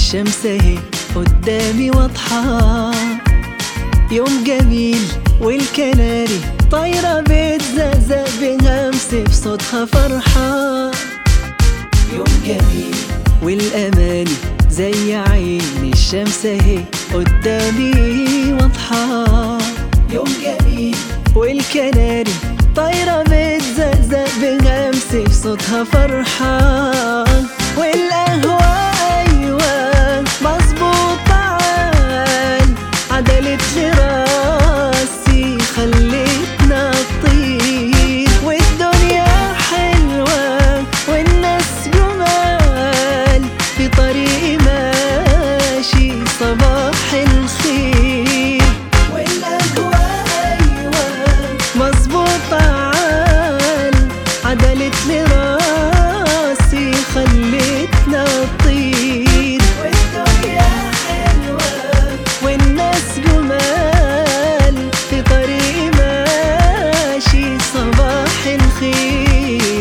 الشمس اهي قدامي واضحة يوم جميل والكناري طايرة بتزقزق بهمس في صوتها فرحة يوم جميل والأماني زي عين الشمس اهي قدامي واضحة يوم جميل والكناري طايرة بتزقزق بهمس في صوتها فرحة والقهوة أيوة مظبوطة عال عدلت لي راسي خلتنا نطير والدنيا حلوة والناس جمال في طريقي ماشي صباح الخير والقهوة أيوة مظبوطة عال عدلت لي راسي خلتنا نطير والدنيا حلوة والناس جمال في طريقي ماشي صباح الخير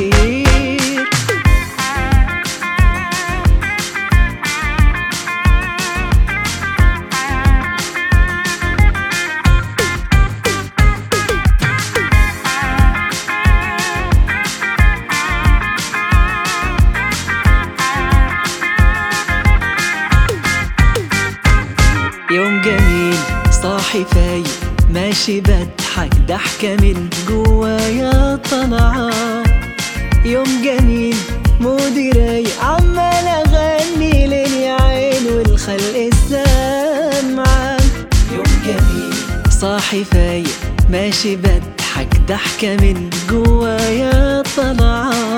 يوم جميل صاحي فايق ماشي بضحك ضحكة من جوايا طالعة يوم جميل مودي رايق عمال اغني ليل يا عين والخلق السامعة يوم جميل صاحي فايق ماشي بضحك ضحكة من جوايا طالعة